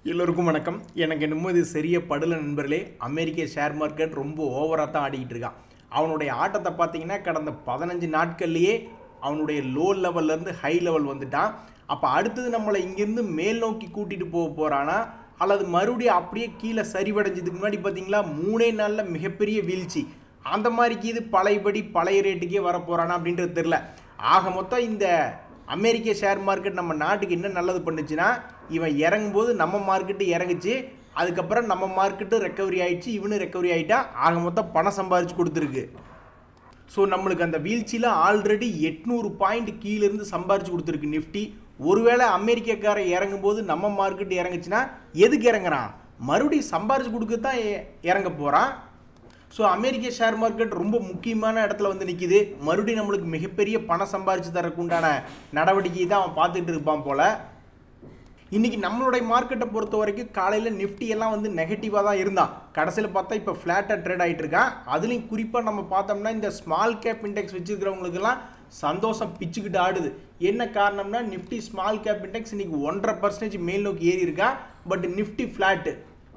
எல்லோருக்கும் வணக்கம் எனக்கு என்னமோ இது சரியா படல நண்பர்களே அமெரிக்க ஷேர் மார்க்கெட் ரொம்ப ஓவராக தான் ஆடிக்கிட்டு இருக்கான் அவனுடைய ஆட்டத்தை பார்த்தீங்கன்னா கடந்த பதினஞ்சு நாட்கள்லேயே அவனுடைய லோ லெவல்லேருந்து ஹை லெவல் வந்துட்டான் அப்போ அடுத்தது நம்மளை இங்கேருந்து மேல் நோக்கி கூட்டிகிட்டு போக போகிறானா அல்லது மறுபடியும் அப்படியே கீழே சரிவடைஞ்சதுக்கு முன்னாடி பார்த்தீங்களா மூணே நாளில் மிகப்பெரிய வீழ்ச்சி அந்த மாதிரிக்கு இது பழையபடி பழைய ரேட்டுக்கே வர போகிறானா அப்படின்றது தெரில ஆக மொத்தம் இந்த அமெரிக்க ஷேர் மார்க்கெட் நம்ம நாட்டுக்கு என்ன நல்லது பண்ணுச்சுன்னா இவன் இறங்கும்போது நம்ம மார்க்கெட்டு இறங்குச்சு அதுக்கப்புறம் நம்ம மார்க்கெட்டு ரெக்கவரி ஆயிடுச்சு இவனு ரெக்கவரி ஆகிட்டா ஆக மொத்தம் பணம் சம்பாரிச்சு கொடுத்துருக்கு ஸோ நம்மளுக்கு அந்த வீழ்ச்சியில் ஆல்ரெடி எட்நூறு பாயிண்ட் கீழேருந்து சம்பாரிச்சு கொடுத்துருக்கு நிஃப்டி ஒருவேளை அமெரிக்கக்காரன் இறங்கும்போது நம்ம மார்க்கெட் இறங்குச்சுன்னா எதுக்கு இறங்குறான் மறுபடியும் சம்பாரிச்சு கொடுக்க தான் இறங்க போகிறான் ஸோ அமெரிக்க ஷேர் மார்க்கெட் ரொம்ப முக்கியமான இடத்துல வந்து நிற்கிது மறுபடியும் நம்மளுக்கு மிகப்பெரிய பணம் சம்பாரிச்சு தரக்கு உண்டான நடவடிக்கையை தான் அவன் பார்த்துட்டு இருப்பான் போல இன்னைக்கு நம்மளுடைய மார்க்கெட்டை பொறுத்த வரைக்கும் காலையில் நிஃப்டி எல்லாம் வந்து நெகட்டிவாக தான் இருந்தான் கடைசியில் பார்த்தா இப்போ ஃப்ளாட்டாக ட்ரேட் ஆகிட்டு இருக்கான் அதுலேயும் குறிப்பாக நம்ம பார்த்தோம்னா இந்த ஸ்மால் கேப் இண்டெக்ஸ் வச்சுருக்கிறவங்களுக்கெல்லாம் சந்தோஷம் பிச்சுக்கிட்டு ஆடுது என்ன காரணம்னா நிஃப்டி ஸ்மால் கேப் இண்டெக்ஸ் இன்னைக்கு ஒன்றரை பர்சன்டேஜ் மேல் நோக்கி ஏறி இருக்கா பட் நிஃப்டி ஃப்ளாட்டு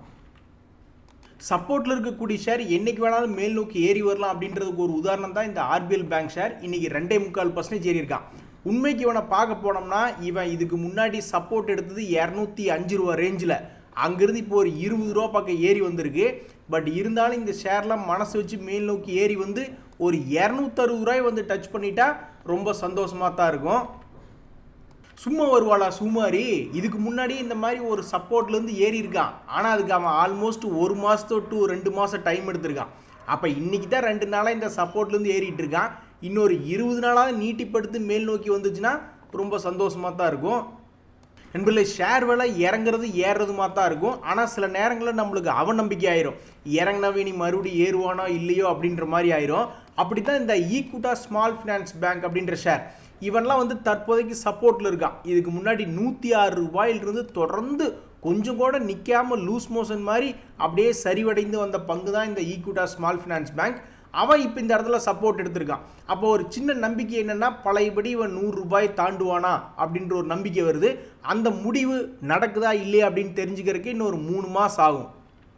சப்போர்ட்டில் இருக்கக்கூடிய ஷேர் என்னைக்கு வேணாலும் மேல் நோக்கி ஏறி வரலாம் அப்படின்றதுக்கு ஒரு உதாரணம் தான் இந்த ஆர்பிஎல் பேங்க் ஷேர் இன்னைக்கு ரெண்டே முக்கால் பர்சன்டேஜ் ஏறி இருக்கான் உண்மைக்கு இவனை பார்க்க போனோம்னா இவன் இதுக்கு முன்னாடி சப்போர்ட் எடுத்தது இரநூத்தி அஞ்சு ரூபா ரேஞ்சில் அங்கேருந்து இப்போ ஒரு இருபது ரூபா பக்கம் ஏறி வந்திருக்கு பட் இருந்தாலும் இந்த ஷேர்லாம் மனசு வச்சு மேல் நோக்கி ஏறி வந்து ஒரு இரநூத்தறுபது ரூபாய் வந்து டச் பண்ணிட்டா ரொம்ப சந்தோஷமாக தான் இருக்கும் சும்மா வருவாளா சுமாரி இதுக்கு முன்னாடி இந்த மாதிரி ஒரு சப்போர்ட்லேருந்து ஏறி இருக்கான் ஆனால் அதுக்கு அவன் ஆல்மோஸ்ட் ஒரு மாதத்தோ டு ரெண்டு மாதம் டைம் எடுத்திருக்கான் அப்போ இன்னைக்கு தான் ரெண்டு நாளாக இந்த சப்போர்ட்லேருந்து ஏறிட்டு இருக்கான் இன்னொரு இருபது நாளாக நீட்டிப்படுத்தி மேல் நோக்கி வந்துச்சுன்னா ரொம்ப சந்தோஷமாக தான் இருக்கும் நண்பர்களே ஷேர் விலை இறங்குறது ஏறுறதுமா தான் இருக்கும் ஆனால் சில நேரங்களில் நம்மளுக்கு அவநம்பிக்கை ஆயிரும் இறங்கினவே நீ மறுபடியும் ஏறுவானோ இல்லையோ அப்படின்ற மாதிரி ஆயிரும் அப்படி தான் இந்த ஈக்குட்டா ஸ்மால் ஃபினான்ஸ் பேங்க் அப்படின்ற ஷேர் இவன்லாம் வந்து தற்போதைக்கு சப்போர்ட்டில் இருக்கான் இதுக்கு முன்னாடி நூற்றி ஆறு ரூபாயிலிருந்து தொடர்ந்து கொஞ்சம் கூட நிற்காம லூஸ் மோஷன் மாதிரி அப்படியே சரிவடைந்து வந்த பங்கு தான் இந்த ஈக்குட்டா ஸ்மால் ஃபினான்ஸ் பேங்க் அவன் இப்போ இந்த இடத்துல சப்போர்ட் எடுத்திருக்கான் அப்போ ஒரு சின்ன நம்பிக்கை என்னென்னா பழையபடி இவன் நூறு ரூபாய் தாண்டுவானா அப்படின்ற ஒரு நம்பிக்கை வருது அந்த முடிவு நடக்குதா இல்லையா அப்படின்னு தெரிஞ்சுக்கிறதுக்கு இன்னும் ஒரு மூணு மாதம் ஆகும்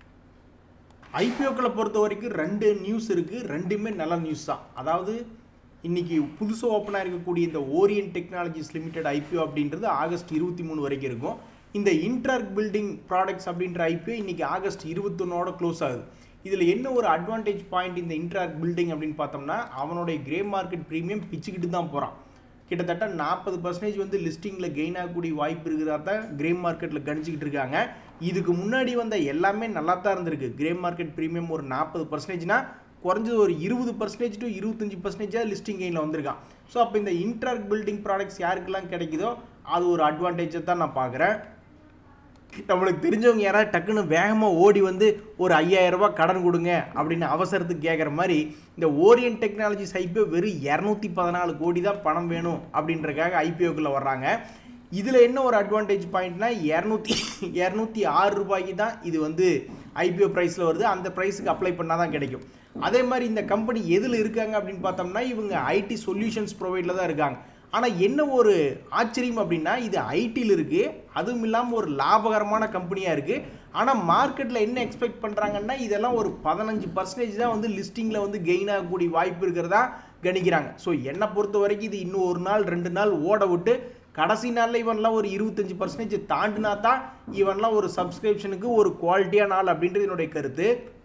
ஐபிஓக்களை பொறுத்த வரைக்கும் ரெண்டு நியூஸ் இருக்குது ரெண்டுமே நல்ல நியூஸ் தான் அதாவது இன்னைக்கு புதுசாக ஓப்பனாக இருக்கக்கூடிய இந்த ஓரியன் டெக்னாலஜிஸ் லிமிடெட் ஐபிஓ அப்படின்றது ஆகஸ்ட் இருபத்தி மூணு வரைக்கும் இருக்கும் இந்த இன்டர்க் பில்டிங் ப்ராடக்ட்ஸ் அப்படின்ற ஐபிஓ இன்னைக்கு ஆகஸ்ட் இருபத்தொன்னோட க்ளோஸ் ஆகுது இதில் என்ன ஒரு அட்வான்டேஜ் பாயிண்ட் இந்த இன்டர்க் பில்டிங் அப்படின்னு பார்த்தோம்னா அவனுடைய கிரே மார்க்கெட் ப்ரீமியம் பிச்சுக்கிட்டு தான் போகிறான் கிட்டத்தட்ட நாற்பது பர்சன்டேஜ் வந்து லிஸ்டிங்கில் கெயின் ஆகக்கூடிய வாய்ப்பு இருக்கிறதா தான் கிரே மார்க்கெட்டில் கணிச்சிக்கிட்டு இருக்காங்க இதுக்கு முன்னாடி வந்த எல்லாமே நல்லா தான் இருந்திருக்கு கிரே மார்க்கெட் ப்ரீமியம் ஒரு நாற்பது பர்சன்டேஜ்னா குறைஞ்சது ஒரு இருபது பர்சன்டேஜ் டு இருபத்தஞ்சி பர்சன்டேஜாக லிஸ்டிங் கெயினில் வந்திருக்கான் ஸோ அப்போ இந்த இன்டர்க் பில்டிங் ப்ராடக்ட்ஸ் யாருக்கெல்லாம் கிடைக்குதோ அது ஒரு அட்வான்டேஜை தான் நான் பார்க்குறேன் நம்மளுக்கு தெரிஞ்சவங்க யாராவது டக்குன்னு வேகமாக ஓடி வந்து ஒரு ஐயாயிரம் ரூபாய் கடன் கொடுங்க அப்படின்னு அவசரத்துக்கு கேட்குற மாதிரி இந்த ஓரியன் டெக்னாலஜிஸ் ஐபிஓ வெறும் இரநூத்தி பதினாலு கோடி தான் பணம் வேணும் அப்படின்றக்காக ஐபிஓக்குள்ளே வர்றாங்க இதில் என்ன ஒரு அட்வான்டேஜ் பாயிண்ட்னா இரநூத்தி இரநூத்தி ஆறு ரூபாய்க்கு தான் இது வந்து ஐபிஓ ப்ரைஸில் வருது அந்த ப்ரைஸுக்கு அப்ளை பண்ணால் தான் கிடைக்கும் அதே மாதிரி இந்த கம்பெனி எதில் இருக்காங்க அப்படின்னு பார்த்தோம்னா இவங்க ஐடி சொல்யூஷன்ஸ் ப்ரொவைடில் தான் இருக்காங்க ஆனால் என்ன ஒரு ஆச்சரியம் அப்படின்னா இது ஐடியில் இருக்குது அதுவும் இல்லாமல் ஒரு லாபகரமான கம்பெனியாக இருக்குது ஆனால் மார்க்கெட்டில் என்ன எக்ஸ்பெக்ட் பண்ணுறாங்கன்னா இதெல்லாம் ஒரு பதினஞ்சு பர்சன்டேஜ் தான் வந்து லிஸ்டிங்கில் வந்து கெயின் ஆகக்கூடிய வாய்ப்பு இருக்கிறதா கணிக்கிறாங்க ஸோ என்னை பொறுத்த வரைக்கும் இது இன்னும் ஒரு நாள் ரெண்டு நாள் ஓட விட்டு கடைசி நாளில் இவன்லாம் ஒரு இருபத்தஞ்சி பர்சன்டேஜ் தாண்டினா தான் இவன்லாம் ஒரு சப்ஸ்கிரிப்ஷனுக்கு ஒரு குவாலிட்டியான நாள் அப்படின்றது என்னுடைய கருத்து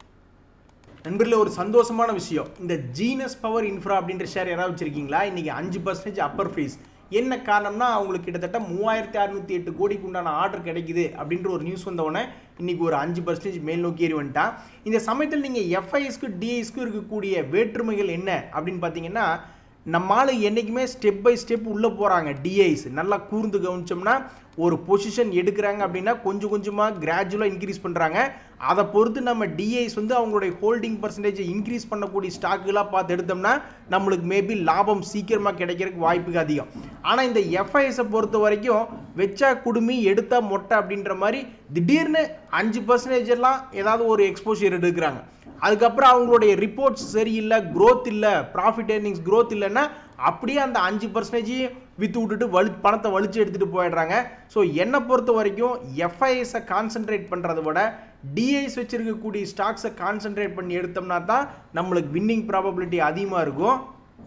நண்பர்களே ஒரு சந்தோஷமான விஷயம் இந்த ஜீனஸ் பவர் இன்ஃப்ரா அப்படின்ற ஷேர் யாராவது வச்சிருக்கீங்களா இன்னைக்கு அஞ்சு பர்சன்டேஜ் அப்பர் ஃபீஸ் என்ன காரணம்னா அவங்களுக்கு கிட்டத்தட்ட மூவாயிரத்தி அறுநூத்தி எட்டு கோடிக்கு உண்டான ஆர்டர் கிடைக்குது அப்படின்ற ஒரு நியூஸ் வந்தவொடனே இன்னைக்கு ஒரு அஞ்சு பர்சன்டேஜ் மேல் நோக்கி ஏறி வந்துட்டான் இந்த சமயத்தில் நீங்கள் எஃப்ஐஎஸ்க்கு டிஐஸ்க்கு இருக்கக்கூடிய வேற்றுமைகள் என்ன அப்படின்னு பார்த்தீங்கன்னா நம்மால் என்றைக்குமே ஸ்டெப் பை ஸ்டெப் உள்ளே போகிறாங்க டிஐஸ் நல்லா கூர்ந்து கவனிச்சோம்னா ஒரு பொசிஷன் எடுக்கிறாங்க அப்படின்னா கொஞ்சம் கொஞ்சமாக கிராஜுவலாக இன்க்ரீஸ் பண்ணுறாங்க அதை பொறுத்து நம்ம டிஐஸ் வந்து அவங்களுடைய ஹோல்டிங் பர்சன்டேஜை இன்க்ரீஸ் பண்ணக்கூடிய ஸ்டாக்குகளாக பார்த்து எடுத்தோம்னா நம்மளுக்கு மேபி லாபம் சீக்கிரமாக கிடைக்கிறதுக்கு வாய்ப்புக்கு அதிகம் ஆனால் இந்த எஃப்ஐஎஸை பொறுத்த வரைக்கும் வெச்சா குடுமி எடுத்தா மொட்டை அப்படின்ற மாதிரி திடீர்னு அஞ்சு பர்சன்டேஜ் எல்லாம் ஏதாவது ஒரு எக்ஸ்போஷர் எடுக்கிறாங்க அதுக்கப்புறம் அவங்களுடைய ரிப்போர்ட்ஸ் சரியில்லை க்ரோத் இல்லை ப்ராஃபிட் ஏர்னிங்ஸ் க்ரோத் இல்லைன்னா அப்படியே அந்த அஞ்சு பர்சன்டேஜையும் விற்று விட்டுட்டு வலி பணத்தை வலிச்சு எடுத்துகிட்டு போயிடுறாங்க ஸோ என்னை பொறுத்த வரைக்கும் எஃப்ஐஎஸை கான்சென்ட்ரேட் பண்ணுறத விட டிஐஸ் வச்சிருக்கக்கூடிய ஸ்டாக்ஸை கான்சென்ட்ரேட் பண்ணி எடுத்தோம்னா தான் நம்மளுக்கு வின்னிங் ப்ராபபிலிட்டி அதிகமாக இருக்கும்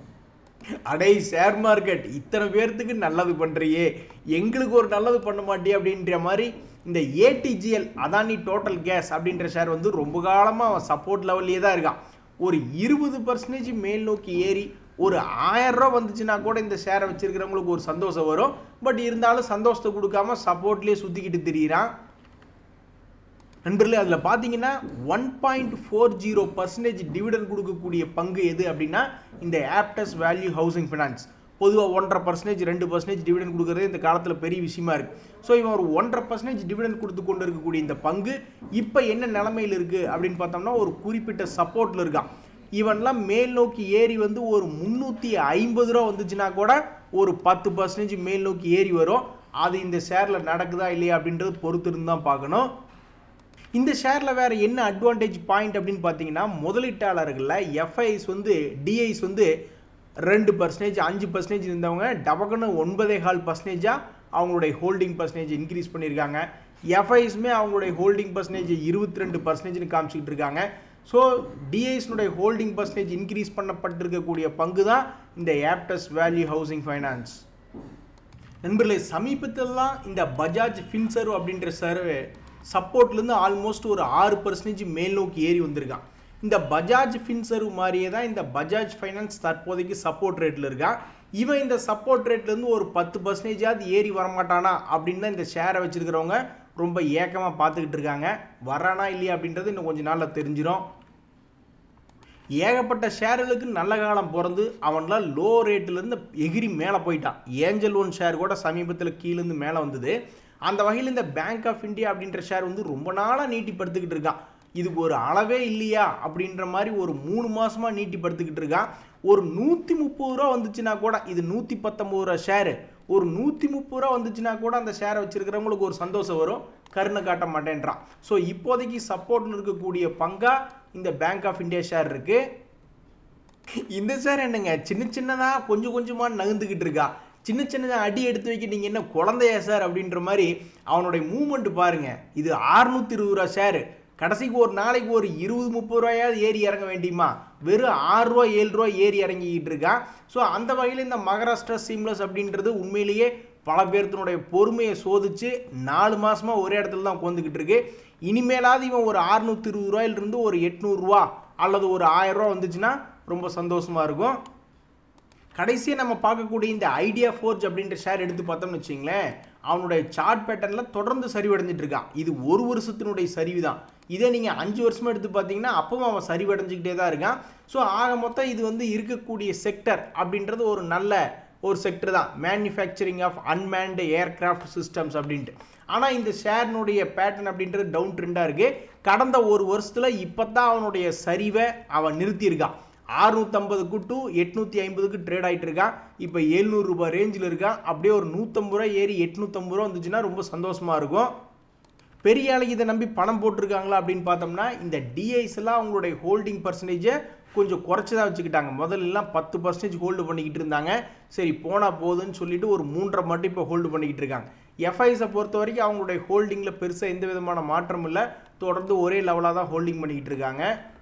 அடே ஷேர் மார்க்கெட் இத்தனை பேர்த்துக்கு நல்லது பண்ணுறியே எங்களுக்கு ஒரு நல்லது பண்ண மாட்டியே அப்படின்ற மாதிரி இந்த ஏடிஜிஎல் அதானி டோட்டல் கேஸ் அப்படின்ற ஷேர் வந்து ரொம்ப காலமாக அவன் சப்போர்ட் லெவல்லே தான் இருக்கான் ஒரு இருபது பர்சன்டேஜ் மேல் நோக்கி ஏறி ஒரு ஆயிரம் ரூபா வந்துச்சுன்னா கூட இந்த ஷேரை வச்சிருக்கிறவங்களுக்கு ஒரு சந்தோஷம் வரும் பட் இருந்தாலும் சந்தோஷத்தை கொடுக்காம சப்போர்ட்லேயே சுற்றிக்கிட்டு திரியிறான் நண்பர்களே அதில் பார்த்தீங்கன்னா one point four zero percentage dividend கொடுக்கக்கூடிய பங்கு எது அப்படின்னா இந்த ஆப்டஸ் வேல்யூ ஹவுசிங் ஃபினான்ஸ் பொதுவாக ஒன்றரை பர்சன்டேஜ் ரெண்டு பர்சன்டேஜ் டிவிடன் கொடுக்குறது இந்த காலத்தில் பெரிய விஷயமா இருக்கு ஸோ இவன் ஒரு ஒன்றரை பர்சன்டேஜ் டிவிடன் கொடுத்து கொண்டு இருக்கக்கூடிய இந்த பங்கு இப்போ என்ன நிலமையில் இருக்குது அப்படின்னு பார்த்தோம்னா ஒரு குறிப்பிட்ட சப்போர்ட்டில் இருக்கான் இவன்லாம் மேல் நோக்கி ஏறி வந்து ஒரு முந்நூற்றி ஐம்பது ரூபா வந்துச்சுன்னா கூட ஒரு பத்து பர்சன்டேஜ் மேல் நோக்கி ஏறி வரும் அது இந்த ஷேரில் நடக்குதா இல்லையா அப்படின்றது பொறுத்து இருந்து தான் பார்க்கணும் இந்த ஷேரில் வேறு என்ன அட்வான்டேஜ் பாயிண்ட் அப்படின்னு பார்த்தீங்கன்னா முதலீட்டாளர்களில் எஃப்ஐஸ் வந்து டிஐஸ் வந்து ரெண்டு பர்சன்டேஜ் அஞ்சு பர்சன்டேஜ் இருந்தவங்க டபக்குன்னு ஒன்பதே கால் பர்சன்டேஜாக அவங்களுடைய ஹோல்டிங் பர்சன்டேஜ் இன்க்ரீஸ் பண்ணியிருக்காங்க எஃப்ஐஸுமே அவங்களுடைய ஹோல்டிங் பர்சன்டேஜ் இருபத்தி ரெண்டு பர்சன்டேஜ்னு காமிச்சிக்கிட்டு இருக்காங்க ஸோ டிஐஸ்னுடைய ஹோல்டிங் பர்சன்டேஜ் இன்க்ரீஸ் பண்ணப்பட்டிருக்கக்கூடிய பங்கு தான் இந்த ஆப்டஸ் வேல்யூ ஹவுசிங் ஃபைனான்ஸ் நண்பர்களே சமீபத்திலலாம் இந்த பஜாஜ் ஃபின்சர்வ் அப்படின்ற சர்வே சப்போர்ட்லேருந்து ஆல்மோஸ்ட் ஒரு ஆறு பர்சன்டேஜ் மேல் நோக்கி ஏறி வந்திருக்கான் இந்த பஜாஜ் ஃபின்சர்வ் மாதிரியே தான் இந்த பஜாஜ் ஃபைனான்ஸ் தற்போதைக்கு சப்போர்ட் ரேட்டில் இருக்கான் இவன் இந்த சப்போர்ட் ரேட்லேருந்து ஒரு பத்து பர்சன்டேஜாவது ஏறி வரமாட்டானா அப்படின்னு தான் இந்த ஷேரை வச்சுருக்கிறவங்க ரொம்ப ஏக்கமாக பார்த்துக்கிட்டு இருக்காங்க வரானா இல்லையா அப்படின்றது இன்னும் கொஞ்சம் நாளில் தெரிஞ்சிடும் ஏகப்பட்ட ஷேர்களுக்கு நல்ல காலம் பிறந்து அவன்லாம் லோ ரேட்டிலேருந்து எகிரி மேலே போயிட்டான் ஏஞ்சல் ஒன் ஷேர் கூட சமீபத்தில் கீழேருந்து மேலே வந்தது அந்த வகையில் இந்த பேங்க் ஆஃப் இந்தியா அப்படின்ற ஷேர் வந்து ரொம்ப நாளாக நீட்டிப்படுத்திக்கிட்டு இருக்கான் இதுக்கு ஒரு அளவே இல்லையா அப்படின்ற மாதிரி ஒரு மூணு மாதமாக நீட்டிப்படுத்திக்கிட்டு இருக்கான் ஒரு நூற்றி முப்பது ரூபா வந்துச்சுன்னா கூட இது நூற்றி பத்தொம்பது ரூபா ஷேரு ஒரு நூற்றி முப்பது ரூபா வந்துச்சுன்னா கூட அந்த ஷேரை வச்சுருக்கிறவங்களுக்கு ஒரு சந்தோஷம் வரும் கருணை காட்ட மாட்டேன்றான் ஸோ இப்போதைக்கு சப்போர்ட்டில் இருக்கக்கூடிய பங்காக இந்த பேங்க் ஆஃப் இந்தியா ஷேர் இருக்குது இந்த ஷேர் என்னங்க சின்ன சின்னதாக கொஞ்சம் கொஞ்சமாக நகர்ந்துக்கிட்டு இருக்கா சின்ன சின்னதாக அடி எடுத்து வைக்க நீங்கள் என்ன குழந்தையா சார் அப்படின்ற மாதிரி அவனுடைய மூமெண்ட் பாருங்கள் இது ஆறுநூற்றி இருபது ரூபா ஷேரு கடைசிக்கு ஒரு நாளைக்கு ஒரு இருபது முப்பது ரூபாயாவது ஏறி இறங்க வேண்டியமா வெறும் ஆறு ரூபா ஏழு ரூபா ஏறி இறங்கிக்கிட்டு இருக்கான் ஸோ அந்த வகையில் இந்த மகாராஷ்டிரா சீம்லஸ் அப்படின்றது உண்மையிலேயே பல பேர்த்தினுடைய பொறுமையை சோதிச்சு நாலு மாசமாக ஒரே இடத்துல தான் உட்காந்துக்கிட்டு இருக்கு இனிமேலாவது இவன் ஒரு அறுநூத்தி இருபது ரூபாயிலிருந்து ஒரு எட்நூறுரூவா அல்லது ஒரு ஆயிரம் ரூபா வந்துச்சுன்னா ரொம்ப சந்தோஷமா இருக்கும் கடைசியாக நம்ம பார்க்கக்கூடிய இந்த ஐடியா ஃபோர்ஜ் அப்படின்ற ஷேர் எடுத்து பார்த்தோம்னு வச்சிங்களேன் அவனுடைய சார்ட் பேட்டர்னில் தொடர்ந்து சரிவடைஞ்சிட்டு இருக்கான் இது ஒரு வருஷத்தினுடைய சரிவு தான் இதே நீங்கள் அஞ்சு வருஷமா எடுத்து பார்த்தீங்கன்னா அப்பவும் அவன் சரிவடைஞ்சிக்கிட்டே தான் இருக்கான் ஸோ ஆக மொத்தம் இது வந்து இருக்கக்கூடிய செக்டர் அப்படின்றது ஒரு நல்ல ஒரு செக்டர் தான் manufacturing of unmanned aircraft systems அப்படின்ட்டு ஆனால் இந்த ஷேர்னுடைய பேட்டர்ன் அப்படின்றது டவுன் ட்ரெண்டாக இருக்குது கடந்த ஒரு வருஷத்தில் இப்போ தான் அவனுடைய சரிவை அவன் நிறுத்தியிருக்கான் அறுநூத்தம்பதுக்கு டு எட்நூற்றி ஐம்பதுக்கு ட்ரேட் ஆகிட்டு இருக்கான் இப்போ எழுநூறு ரூபாய் ரேஞ்சில் இருக்கான் அப்படியே ஒரு நூற்றம்பது ரூபா ஏறி எட்நூற்றம்பது ரூபா வந்துச்சுன்னா ரொம்ப சந்தோஷமாக இருக்கும் பெரிய ஆளுக்கு இதை நம்பி பணம் போட்டிருக்காங்களா அப்படின்னு பார்த்தோம்னா இந்த டிஐஸ் எல்லாம் அவங்களுடைய ஹோல்டிங் பர்சன்டேஜை கொஞ்சம் குறைச்சி தான் வச்சுக்கிட்டாங்க முதல்லலாம் பத்து பர்சன்டேஜ் ஹோல்டு பண்ணிக்கிட்டு இருந்தாங்க சரி போனால் போதுன்னு சொல்லிட்டு ஒரு மூன்றரை மட்டும் இப்போ ஹோல்டு பண்ணிக்கிட்டு இருக்காங்க எஃப்ஐஸை பொறுத்த வரைக்கும் அவங்களுடைய ஹோல்டிங்கில் பெருசாக எந்த விதமான மாற்றம் இல்லை தொடர்ந்து ஒரே லெவலாக தான் ஹோல்டிங் பண்ணிக்கிட்டு இருக்காங்க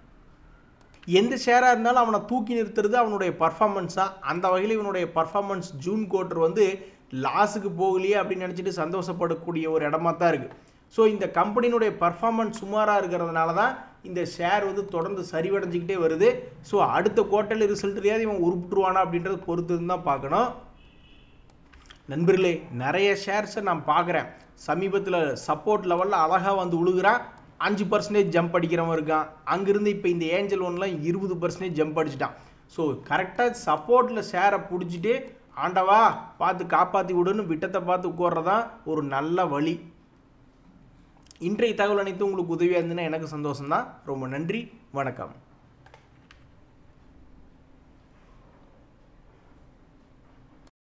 எந்த ஷேராக இருந்தாலும் அவனை தூக்கி நிறுத்துறது அவனுடைய பர்ஃபார்மன்ஸாக அந்த வகையில் இவனுடைய பர்ஃபார்மன்ஸ் ஜூன் குவார்ட்டர் வந்து லாஸுக்கு போகலையே அப்படின்னு நினச்சிட்டு சந்தோஷப்படக்கூடிய ஒரு இடமா தான் இருக்குது ஸோ இந்த கம்பெனியினுடைய பர்ஃபார்மன்ஸ் சுமாராக இருக்கிறதுனால தான் இந்த ஷேர் வந்து தொடர்ந்து சரிவடைஞ்சிக்கிட்டே வருது ஸோ அடுத்த குவார்ட்டர்லி ரிசல்ட்லையாவது இவன் உருப்பிட்டுருவானா அப்படின்றது பொறுத்து தான் பார்க்கணும் நண்பர்களே நிறைய ஷேர்ஸை நான் பார்க்குறேன் சமீபத்தில் சப்போர்ட் லெவலில் அழகாக வந்து உழுகிறான் அஞ்சு பர்சன்டேஜ் ஜம்ப் அடிக்கிறவன் இருக்கான் அங்கேருந்து இப்போ இந்த ஏஞ்சல் ஒன்லாம் இருபது பர்சன்டேஜ் ஜம்ப் அடிச்சிட்டான் ஸோ கரெக்டாக சப்போர்ட்டில் ஷேரை பிடிச்சிட்டு ஆண்டவா பார்த்து காப்பாற்றி விடுன்னு விட்டத்தை பார்த்து உட்கார்றதான் ஒரு நல்ல வழி இன்றைய தகவல் அனைத்து உங்களுக்கு உதவியாக இருந்ததுன்னா எனக்கு சந்தோஷம்தான் ரொம்ப நன்றி வணக்கம்